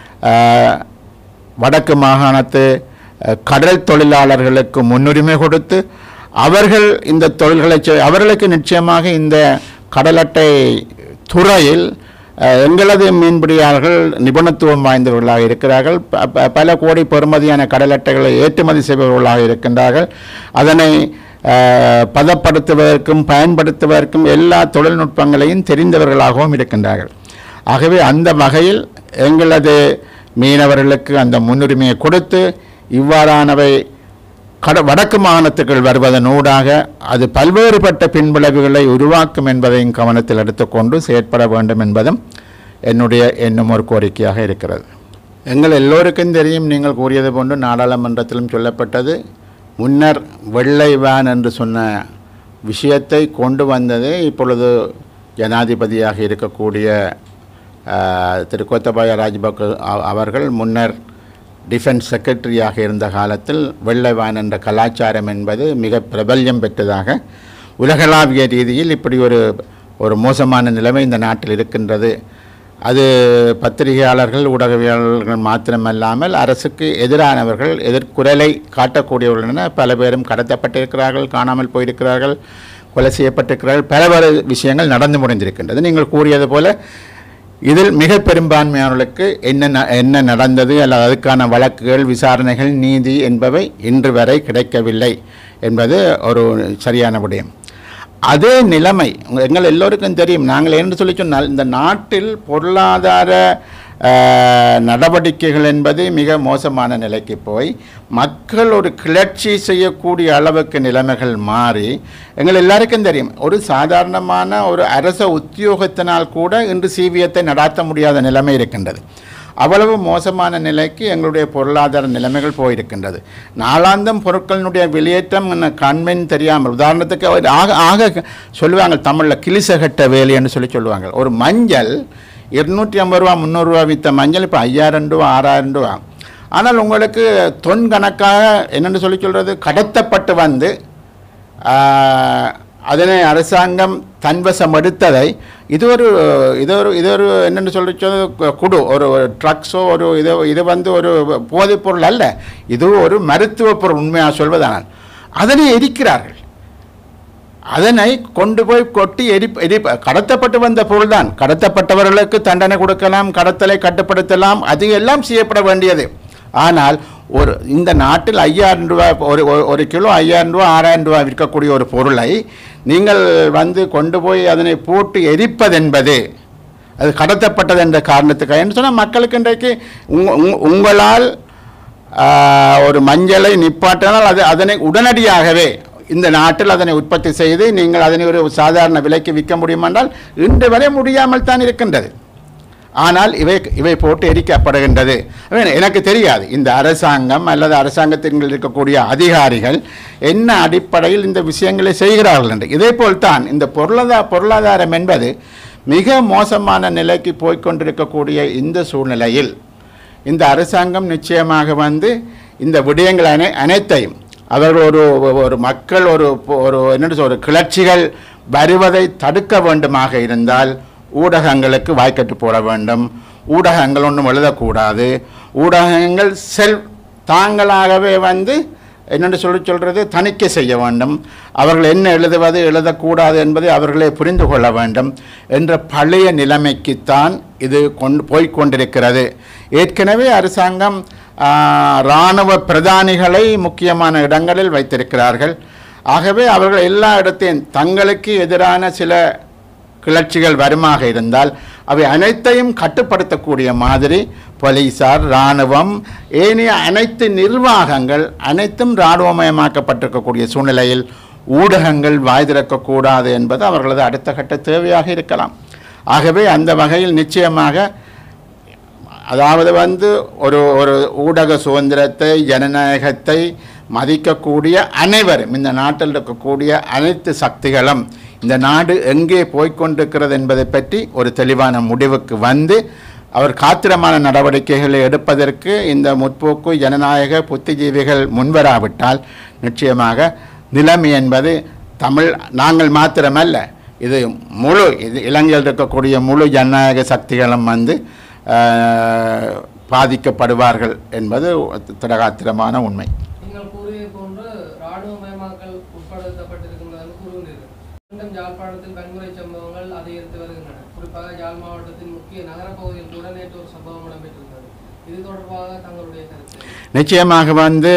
அஹ், வடக்கு மாகாணத்து அஹ், கடல் தொழிலாளர்களுக்கு முன்னுரிமை கொடுத்து அவர்கள் இந்த தொழில்களை செய்- அவர்களுக்கு நிச்சயமாக இந்த கடல் அட்டை துறையில் அஹ், எங்களது மீன்பிடியாளர்கள் நிபுணத்துவம் வாய்ந்தவர்களாக இருக்கிறார்கள் ப- ப- பல கோடி பெறுமதியான கடல் அட்டைகளை ஏற்றுமதி செய்பவர்களாக இருக்கின்றார்கள் அதனை அஹ், பதப்படுத்துவதற்கும் பயன்படுத்துவதற்கும் எல்லா தொழில்நுட்பங்களையும் தெரிந்தவர்களாகவும் இருக்கின்றார்கள் ஆகவே அந்த வகையில் எங்களது மீனவர்களுக்கு அந்த முன்னுரிமையை கொடுத்து இவ்வாறானவை கட வடக்கு மாகாணத்துக்குள் வருவதன் ஊடாக அது பல்வேறுபட்ட பின்விளைவுகளை உருவாக்கும் என்பதையும் கவனத்தில் எடுத்துக்கொண்டு செயற்பட வேண்டும் என்பதும் என்னுடைய எண்ணம் ஒரு கோரிக்கையாக இருக்கிறது எங்கள் எல்லோருக்கும் தெரியும் நீங்கள் கூறியது போன்று நாடாளுமன்றத்திலும் சொல்லப்பட்டது முன்னர் வெள்ளை வேன் என்று சொன்ன விஷயத்தை கொண்டு வந்ததே இப்பொழுது ஜனாதிபதியாக இருக்கக்கூடிய ஆஹ், திரு கோத்தபாய ராஜபக்ச அவ- அவர்கள் முன்னர் டிஃபென்ஸ் செக்ரட்டரியாக இருந்த காலத்தில் வெள்ளைவான் என்ற கலாச்சாரம் என்பது மிக பிரபல்யம் பெற்றதாக உலகளாவிய ரீதியில் இப்படி ஒரு ஒரு மோசமான நிலைமை இந்த நாட்டில் இருக்கின்றது அது பத்திரிகையாளர்கள் ஊடகவியலாளர்கள் மாத்திரமல்லாமல் அரசுக்கு எதிரானவர்கள் எதிர்குரலை காட்டக்கூடியவர்கள் என பல பேரும் கடத்தப்பட்டிருக்கிறார்கள் காணாமல் போயிருக்கிறார்கள் கொலை செய்யப்பட்டிருக்கிறார்கள் பல பல விஷயங்கள் நடந்து முடிந்திருக்கின்றது நீங்கள் கூறியது போல இதில் மிக பெரும்பான்மையானவர்களுக்கு என்ன ந- என்ன நடந்தது அல்லது அதுக்கான வழக்குகள் விசாரணைகள் நீதி என்பவை இன்று வரை கிடைக்கவில்லை என்பது ஒரு சரியான விடயம் அதே நிலைமை உங்க- எங்கள் எல்லோருக்கும் தெரியும் நாங்கள் என்று சொல்லி சொன்னால் இந்த நாட்டில் பொருளாதார அஹ், நடவடிக்கைகள் என்பது மிக மோசமான நிலைக்கு போய் மக்கள் ஒரு கிளர்ச்சி செய்யக்கூடிய அளவுக்கு நிலைமைகள் மாறி எங்கள் எல்லாருக்கும் தெரியும் ஒரு சாதாரணமான ஒரு அரச உத்தியோகத்தினால் கூட இன்று சிவியத்தை நடாத்த முடியாத நிலைமை இருக்கின்றது அவ்வளவு மோசமான நிலைக்கு எங்களுடைய பொருளாதார நிலைமைகள் போயிருக்கின்றது நாளாந்தம் பொருட்களினுடைய வெளியேற்றம் என்ன கண்மென் தெரியாமல் உதாரணத்துக்கு அவர் ஆக ஆக சொல்லுவாங்க தமிழில் கிளிசகட்ட வேலைன்னு சொல்லி சொல்லுவாங்க ஒரு மஞ்சள் இருநூற்றி ஐம்பது ரூபா முந்நூறுரூவா விற்ற மஞ்சள் இப்போ ஐயாயிரம் ரூபா ஆறாயிரம் ரூபா ஆனால் உங்களுக்கு தொன் கணக்காக என்னென்னு சொல்லி சொல்கிறது கடத்தப்பட்டு வந்து ஆஹ், அதனை அரசாங்கம் தன்வசம் எடுத்ததை இது ஒரு இது ஒரு இது ஒரு என்னென்னு சொல்லி சொல்றது குடு ஒரு ட்ரக்ஸோ ஒரு இது இது வந்து ஒரு போதைப் பொருள் அல்ல இது ஒரு மருத்துவ பொருள் உண்மையாக சொல்வதானால் அதனை எரிக்கிறார்கள் அதனை கொண்டு போய் கொட்டி எரி எரி கடத்தப்பட்டு வந்த பொருள்தான் கடத்தப்பட்டவர்களுக்கு தண்டனை கொடுக்கலாம் கடத்தலை கட்டுப்படுத்தலாம் அது எல்லாம் செய்யப்பட வேண்டியது ஆனால் ஒரு இந்த நாட்டில் ஐயாயிரம் ரூபாய் ஒரு ஒரு- ஒரு கிலோ ஐயாயிரம் ரூபா ஆறாயிரம் ரூபாய் விற்கக்கூடிய ஒரு பொருளை நீங்கள் வந்து கொண்டு போய் அதனை போட்டு எரிப்பதென்பது அது கடத்தப்பட்டது என்ற காரணத்துக்காக என்று சொன்னால் மக்களுக்கு இன்றைக்கு உங்க- உங்க- உங்களால் ஆஹ், ஒரு மஞ்சளை நிப்பாட்டினால் அது அதனை உடனடியாகவே இந்த நாட்டில் அதனை உற்பத்தி செய்து நீங்கள் அதனை ஒரு சாதாரண விலைக்கு விற்க முடியுமென்றால் இன்று வரை முடியாமல் தான் இருக்கின்றது ஆனால் இவை இவை போட்டு எரிக்கப்படுகின்றது அவன் எனக்கு தெரியாது இந்த அரசாங்கம் அல்லது அரசாங்கத்தின் கீழ் இருக்கக்கூடிய அதிகாரிகள் என்ன அடிப்படையில் இந்த விஷயங்களை செய்கிறார்கள் என்று இதே போல்தான் இந்த பொருளாதார பொருளாதாரம் என்பது மிக மோசமான நிலைக்கு போய்க்கொண்டிருக்கக்கூடிய இந்த சூழ்நிலையில் இந்த அரசாங்கம் நிச்சயமாக வந்து இந்த விடயங்கள் அனை அனைத்தையும் அவர்கள் ஒரு ஒரு மக்கள் ஒரு ஒரு என்ன சொல்ற ஒரு கிளர்ச்சிகள் வருவதை தடுக்க வேண்டுமாக இருந்தால் ஊடகங்களுக்கு வாய்க்கட்டு போட வேண்டும் ஊடகங்கள் ஒன்றும் எழுதக்கூடாது ஊடகங்கள் செல் தாங்களாகவே வந்து என்னென்னு சொல்லி சொல்கிறது தணிக்கை செய்ய வேண்டும் அவர்கள் என்ன எழுதுவது எழுதக்கூடாது என்பதை அவர்களே புரிந்து கொள்ள வேண்டும் என்ற பழைய நிலைமைக்குத்தான் இது கொண்டு போய்க் கொண்டிருக்கிறது ஏற்கனவே அரசாங்கம் ஆ, இராணுவ பிரதானிகளை முக்கியமான இடங்களில் வைத்திருக்கிறார்கள் ஆகவே அவர்கள் எல்லா இடத்தையும் தங்களுக்கு எதிரான சில கிளர்ச்சிகள் வருமாக இருந்தால் அவை அனைத்தையும் கட்டுப்படுத்தக்கூடிய மாதிரி போலீசார் இராணுவம் ஏனைய அனைத்து நிர்வாகங்கள் அனைத்தும் இராணுவமயமாக்கப்பட்டிருக்கக்கூடிய சூழ்நிலையில் ஊடகங்கள் வாய் திறக்கக்கூடாது என்பது அவர்களது அடுத்த கட்ட தேவையாக இருக்கலாம் ஆகவே அந்த வகையில் நிச்சயமாக அதாவது வந்து ஒரு ஒரு ஊடக சுதந்திரத்தை ஜனநாயகத்தை மதிக்கக்கூடிய அனைவரும் இந்த நாட்டில் இருக்கக்கூடிய அனைத்து சக்திகளும் இந்த நாடு எங்கே போய்க்கொண்டிருக்கிறது என்பதை பற்றி ஒரு தெளிவான முடிவுக்கு வந்து அவர் காத்திரமான நடவடிக்கைகளை எடுப்பதற்கு இந்த முற்போக்கு ஜனநாயக புத்திஜீவிகள் முன்வராவிட்டால் நிச்சயமாக நிலைமை என்பது தமிழ் நாங்கள் மாத்திரமல்ல இது முழு இது இலங்கையில் இருக்கக்கூடிய முழு ஜனநாயக சக்திகளும் வந்து ஆஹ், பாதிக்கப்படுவார்கள் என்பது திடகாத்திரமான உண்மை நீங்கள் கூறியது போன்று ராணுவமயமாக்கல் உட்படுத்தப்பட்டிருக்கின்றது கூறுகிறீர்கள் மீண்டும் யாழ்ப்பாணத்தில் வன்முறை சம்பவங்கள் அதிகரித்து வருகின்றன குறிப்பாக யாழ் மாவட்டத்தின் முக்கிய நகரப்பகுதியில் கூட நேற்று ஒரு சம்பவம் இடம்பெற்றிருந்தது இது தொடர்பாக தங்களுடைய கருத்து நிச்சயமாக வந்து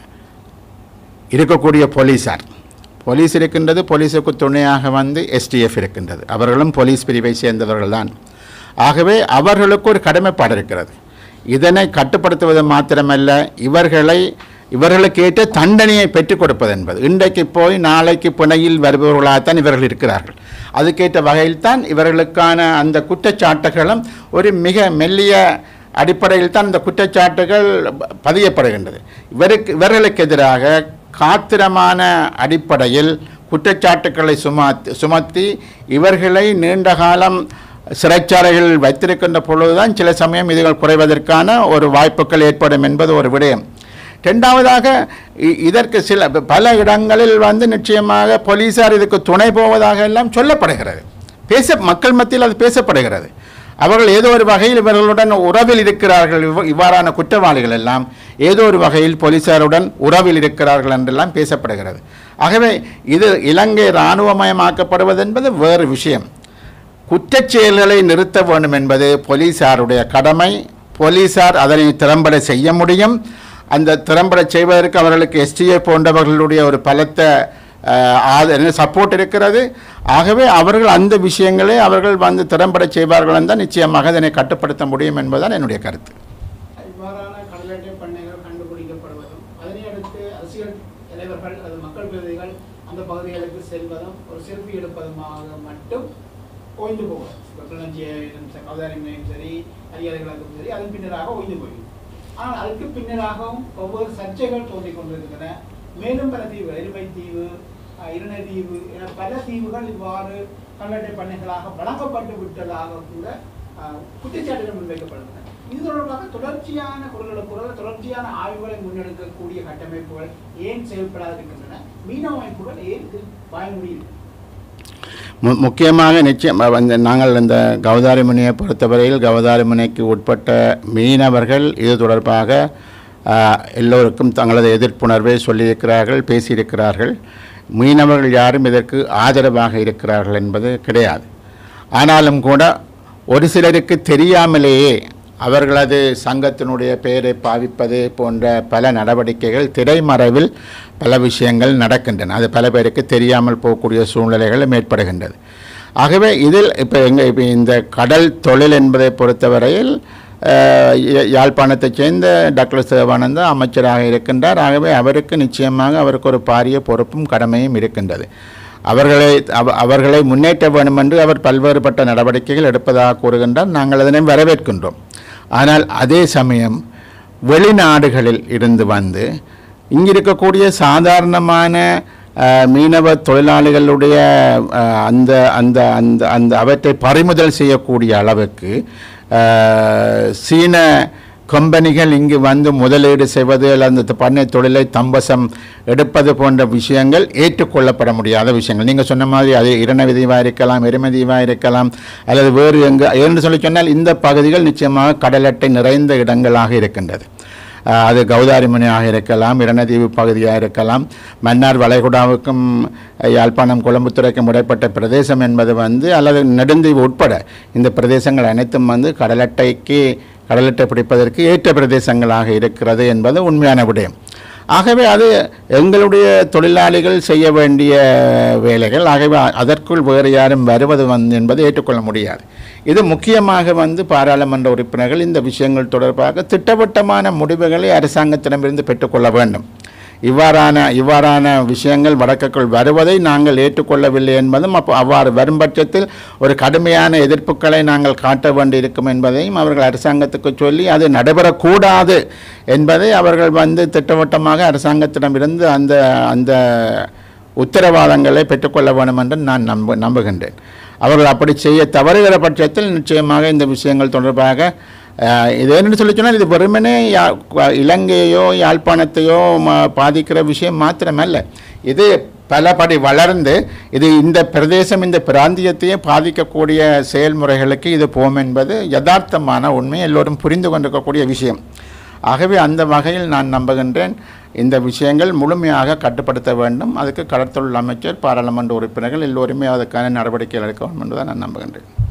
இருக்கக்கூடிய போலீஸார் போலீஸ் இருக்கின்றது போலீஸுக்கு துணையாக வந்து எஸ்டிஎஃப் இருக்கின்றது அவர்களும் போலீஸ் பிரிவை சேர்ந்தவர்கள் தான் ஆகவே அவர்களுக்கு ஒரு கடமைப்பாடு இருக்கிறது இதனை கட்டுப்படுத்துவது மாத்திரமல்ல இவர்களை இவர்களுக்கு ஏற்ற தண்டனையை பெற்றுக் கொடுப்பது என்பது இன்றைக்கு போய் நாளைக்கு பிணையில் வருபவர்களாகத்தான் இவர்கள் இருக்கிறார்கள் அதுக்கேற்ற வகையில் தான் இவர்களுக்கான அந்த குற்றச்சாட்டுகளும் ஒரு மிக மெல்லிய அடிப்படையில் தான் இந்த குற்றச்சாட்டுகள் ப- பதியப்படுகின்றது இவருக்கு இவர்களுக்கு எதிராக காத்திரமான அடிப்படையில் குற்றச்சாட்டுக்களை சுமத்தி சுமத்தி இவர்களை நீண்ட காலம் சிறைச்சாலைகள் வைத்திருக்கின்ற பொழுதுதான் சில சமயம் இதுகள் குறைவதற்கான ஒரு வாய்ப்புகள் ஏற்படும் என்பது ஒரு விடயம் ரெண்டாவதாக இ- இதற்கு சில பல இடங்களில் வந்து நிச்சயமாக போலீசார் இதுக்கு துணை போவதாக எல்லாம் சொல்லப்படுகிறது பேச மக்கள் மத்தியில் அது பேசப்படுகிறது அவர்கள் ஏதோ ஒரு வகையில் இவர்களுடன் உறவில் இருக்கிறார்கள் இவ் இவ்வாறான குற்றவாளிகள் எல்லாம் ஏதோ ஒரு வகையில் போலீசாருடன் உறவில் இருக்கிறார்கள் என்றெல்லாம் பேசப்படுகிறது ஆகவே இது இலங்கை இராணுவமயமாக்கப்படுவது என்பது வேறு விஷயம் குற்றச் செயல்களை நிறுத்த வேண்டும் என்பது போலீசாருடைய கடமை போலீசார் அதனை திறம்பட செய்ய முடியும் அந்த திறம்பட செய்வதற்கு அவர்களுக்கு எஸ்டிஏ போன்றவர்களுடைய ஒரு பலத்த அஹ், ஆத சப்போர்ட் இருக்கிறது ஆகவே அவர்கள் அந்த விஷயங்களை அவர்கள் வந்து திறம்பட செய்வார்கள் என்றால் நிச்சயமாக அதனை கட்டுப்படுத்த முடியும் என்பதுதான் என்னுடைய கருத்து இவ்வாறான கடலட்டை பண்ணைகள் கண்டுபிடிக்கப்படுவதும் அதனை அடுத்து அரசியல் தலைவர்கள் அல்லது மக்கள் பிரதிகள் அந்த பகுதிகளுக்கு செல்வதும் ஒரு செல்ஃபி எடுப்பதுமாக மட்டும் ஓய்ந்து போகும் இப்போ கிளர்ச்சியும் சரி கௌதாரியமையும் சரி அதிகாரிகளுக்கும் சரி அதன் பின்னராக ஓய்ந்து போயிடும் ஆனால் அதுக்கு பின்னராகவும் ஒவ்வொரு சர்ச்சைகள் தோன்றிக் கொண்டிருக்கின்றன மேலும் பல தீவு எருமை தீவு அஹ், இருணை தீவு என பல தீவுகள் இவ்வாறு கடலட்டை பண்ணைகளாக வழங்கப்பட்டு விட்டதாக கூட அஹ், குற்றச்சாட்டுகள் முன்வைக்கப்படுகின்றன இது தொடர்பாக தொடர்ச்சியான குரல்களுக்கு தொடர்ச்சியான ஆய்வுகளை முன்னெடுக்கக்கூடிய கட்டமைப்புகள் ஏன் செயல்படாதிருக்கின்றன மீனவ அமைப்புகள் ஏன் இதில் வாய முடியுது மு முக்கியமாக நிச்சயம் வந்து நாங்கள் இந்த கௌதாரி முனியை பொறுத்தவரையில் கௌதாரி முனைக்கு உட்பட்ட மீனவர்கள் இது தொடர்பாக ஆ, எல்லோருக்கும் தங்களது எதிர்ப்புணர்வை சொல்லியிருக்கிறார்கள் பேசியிருக்கிறார்கள் மீனவர்கள் யாரும் இதற்கு ஆதரவாக இருக்கிறார்கள் என்பது கிடையாது ஆனாலும் கூட ஒரு சிலருக்கு தெரியாமலேயே அவர்களது சங்கத்தினுடைய பெயரை பாவிப்பது போன்ற பல நடவடிக்கைகள் திரைமறைவில் பல விஷயங்கள் நடக்கின்றன அது பல பேருக்கு தெரியாமல் போகக்கூடிய சூழ்நிலைகளும் ஏற்படுகின்றது ஆகவே இதில் இப்போ எங்கள் இப்போ இந்த கடல் தொழில் என்பதை பொறுத்தவரையில் அஹ், யா- யாழ்ப்பாணத்தைச் சேர்ந்த டாக்டர் சிவானந்தா அமைச்சராக இருக்கின்றார் ஆகவே அவருக்கு நிச்சயமாக அவருக்கு ஒரு பாரிய பொறுப்பும் கடமையும் இருக்கின்றது அவர்களை அவ- அவர்களை முன்னேற்ற வேண்டும் என்று அவர் பல்வேறுபட்ட நடவடிக்கைகள் எடுப்பதாக கூறுகின்றார் நாங்கள் அதனை வரவேற்கின்றோம் ஆனால் அதே சமயம் வெளிநாடுகளில் இருந்து வந்து இங்கு இருக்கக்கூடிய சாதாரணமான அஹ், மீனவ தொழிலாளிகளுடைய அஹ், அந்த அந்த அந்த அந்த அவற்றை பறிமுதல் செய்யக்கூடிய அளவுக்கு அஹ், சீன கம்பெனிகள் இங்கு வந்து முதலீடு செய்வது அல்லது அந்த பண்ணை தொழிலை தம்பசம் எடுப்பது போன்ற விஷயங்கள் ஏற்றுக்கொள்ளப்பட முடியாத விஷயங்கள் நீங்கள் சொன்ன மாதிரி அது இரணவிதிவாக இருக்கலாம் எருமதிவாக இருக்கலாம் அல்லது வேறு எங்கு என்று சொல்லி சொன்னால் இந்த பகுதிகள் நிச்சயமாக கடலட்டை நிறைந்த இடங்களாக இருக்கின்றது அஹ், அது கௌதாரிமணியாக இருக்கலாம் இரணதீவு பகுதியாக இருக்கலாம் மன்னார் வளைகுடாவுக்கும் அஹ், யாழ்ப்பாணம் கொழும்புத்துறைக்கும் இடைப்பட்ட பிரதேசம் என்பது வந்து அல்லது நெடுந்தீவு உட்பட இந்த பிரதேசங்கள் அனைத்தும் வந்து கடலட்டைக்கு கடலட்டை பிடிப்பதற்கு ஏற்ற பிரதேசங்களாக இருக்கிறது என்பது உண்மையான விடயம் ஆகவே அது எங்களுடைய தொழிலாளிகள் செய்ய வேண்டிய வேலைகள் ஆகவே அதற்குள் வேறு யாரும் வருவது வந்து என்பதை ஏற்றுக்கொள்ள முடியாது இது முக்கியமாக வந்து பாராளுமன்ற உறுப்பினர்கள் இந்த விஷயங்கள் தொடர்பாக திட்டவட்டமான முடிவுகளை அரசாங்கத்திடமிருந்து பெற்றுக்கொள்ள வேண்டும் இவ்வாறான இவ்வாறான விஷயங்கள் வடக்குக்குள் வருவதை நாங்கள் ஏற்றுக்கொள்ளவில்லை என்பதும் அப்போ அவ்வாறு வரும் பட்சத்தில் ஒரு கடுமையான எதிர்ப்புகளை நாங்கள் காட்ட வேண்டியிருக்கும் என்பதையும் அவர்கள் அரசாங்கத்துக்கு சொல்லி அது நடைபெறக்கூடாது என்பதை அவர்கள் வந்து திட்டவட்டமாக அரசாங்கத்திடமிருந்து அந்த அந்த உத்தரவாதங்களை பெற்றுக்கொள்ள வேண்டும் என்று நான் நம்ப நம்புகின்றேன் அவர்கள் அப்படி செய்ய தவறுகிற பட்சத்தில் நிச்சயமாக இந்த விஷயங்கள் தொடர்பாக அஹ், இது என்னென்னு சொல்லி சொன்னால் இது வெறுமனே யா- கு- இலங்கையோ யாழ்ப்பாணத்தையோ ம- பாதிக்கிற விஷயம் மாத்திரமல்ல இது பலபடி வளர்ந்து இது இந்த பிரதேசம் இந்த பிராந்தியத்தையே பாதிக்கக்கூடிய செயல்முறைகளுக்கு இது போகும் என்பது யதார்த்தமான உண்மை எல்லோரும் புரிந்து கொண்டிருக்கக்கூடிய விஷயம் ஆகவே அந்த வகையில் நான் நம்புகின்றேன் இந்த விஷயங்கள் முழுமையாக கட்டுப்படுத்த வேண்டும் அதுக்கு கடற்தொழில் அமைச்சர் பாராளுமன்ற உறுப்பினர்கள் எல்லோருமே அதுக்கான நடவடிக்கைகள் எடுக்க வேண்டும் என்று தான் நான் நம்புகின்றேன்